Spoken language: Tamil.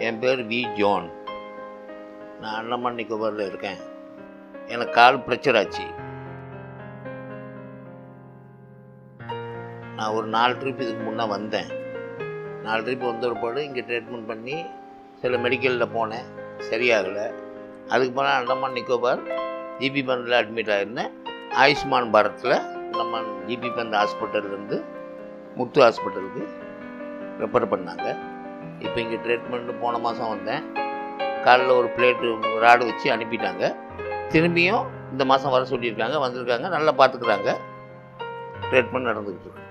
என் பேர் வி ஜோன் நான் அண்ணமான் நிக்கோபாரில் இருக்கேன் எனக்கு கால் ஃப்ராக்சர் ஆச்சு நான் ஒரு நாலு ட்ரிப் இதுக்கு முன்னே வந்தேன் நாலு ட்ரிப் வந்த ஒருபாடு இங்கே ட்ரீட்மெண்ட் பண்ணி சில மெடிக்கலில் போனேன் சரியாகலை அதுக்கு பிறகு அண்டமான் நிக்கோபார் ஜிபி பந்தில் அட்மிட் ஆகிருந்தேன் ஆயுஷ்மான் பாரத்தில் நம்ம ஜிபி பந்த் ஹாஸ்பிட்டல்லேருந்து முத்து ஹாஸ்பிட்டலுக்கு ரெஃபர் பண்ணாங்க இப்போ இங்கே ட்ரீட்மெண்ட்டு போன மாதம் வந்தேன் காலைல ஒரு பிளேட்டு ராடு வச்சு அனுப்பிட்டாங்க திரும்பியும் இந்த மாதம் வர சொல்லியிருக்காங்க வந்திருக்காங்க நல்லா பார்த்துக்குறாங்க ட்ரீட்மெண்ட் நடந்துக்கிட்டு இருக்கு